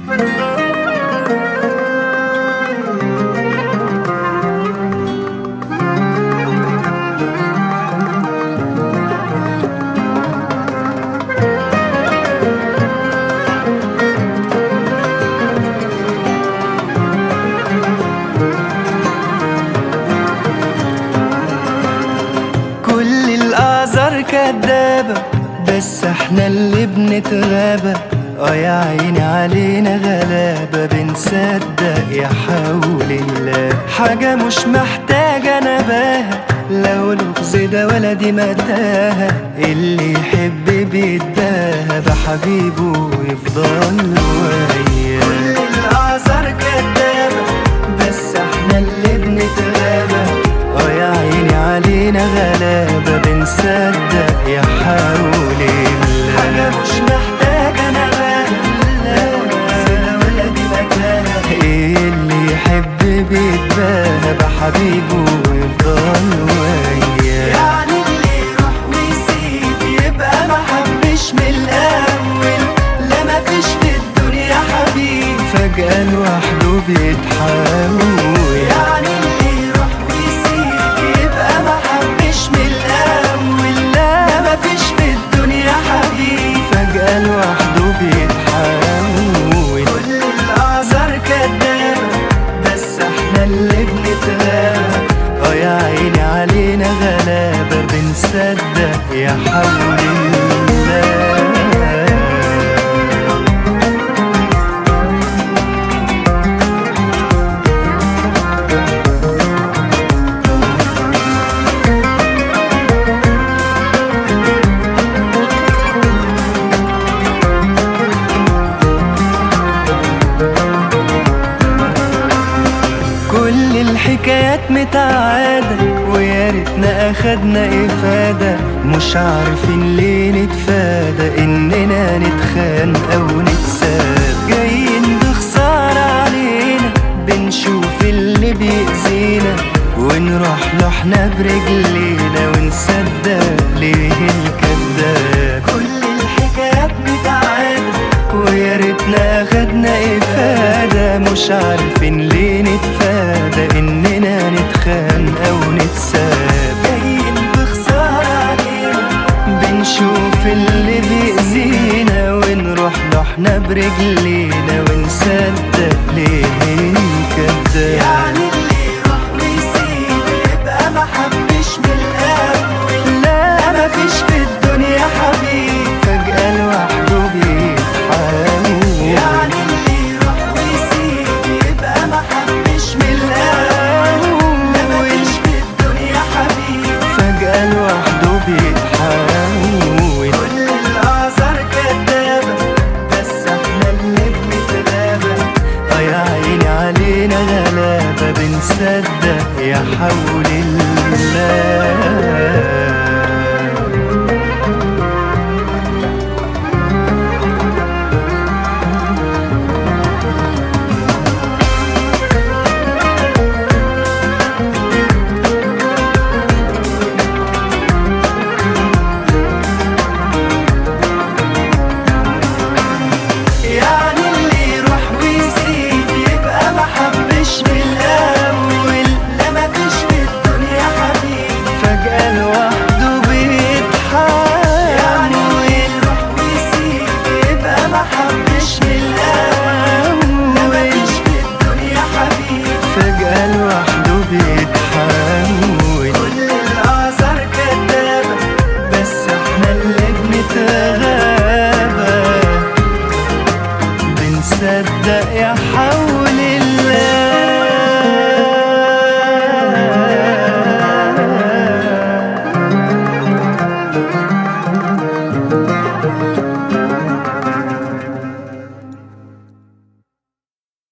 كل الأعذار كدابة بس احنا اللي بنتغابى اه يا عيني علينا غلابة بنصدق يا حول الله حاجة مش محتاجة نباهة لو لغز ده ولا دي متاهة اللي يحب بيتباهى بحبيبه ويفضل وياه كل الأعذار كدابة بس احنا اللي بنتغابى اه يا عيني علينا غلابة بنصدق يا حول الله حاجة مش محتاجة نباهة لا ولا دي مكانة ايه اللي يحب بيتباهى بحبيبه ويفضل وياه يعني اللي يروح ويسيب يبقى ما حبش من الأول لا ما فيش في الدنيا حبيب فجأة لوحده بيتحول يعني اللي يروح ويسيب يبقى ما حبش من الأول لا ما فيش في الدنيا حبيب فجأة لوحده بيتحول كل الأعذار كدابة بس احنا اللي بنتغابى اه يا عيني علينا غلابة بنصدق يا حول الله كل الحكايات متعادة ويا ريتنا اخدنا افادة مش عارفين ليه نتفادى اننا نتخان او نتساب جايين بخسارة علينا بنشوف اللي بيأذينا ونروح له احنا برجلينا ونصدق ليه الكذاب كل الحكايات متعادة ويا ريتنا اخدنا افادة مش عارفين ليه نتفادى اننا نتخان او نتساب جايين بخسارة علينا بنشوف اللي بيأذينا ونروح له احنا برجلينا ونصدق ليه الكذاب يعني اللي يروح ويسيب يبقى ما حبش من الاول لا ما فيش في الدنيا حبيب فجأة لوحده بيتحول يعني اللي يروح ويسيب يبقى ما حبش من الاول لا ما فيش في الدنيا حبيب فجأة لوحده بيتحول كل الأعذار كدابة بس احنا اللي بنتغابى اه يا عيني علينا غلابة بنصدق يا حول الله يعني اللي يروح ويسيب يبقى ما حبش من الاول لا ما فيش في الدنيا حبيب فجأة لوحده بيتحول يعني اللي يروح ويسيب يبقى ما حبش من الاول لا ما فيش في الدنيا حبيب فجأة لوحده بيتحول كل الأعذار كدابة بس احنا اللي بنتغابى بنصدق يا حول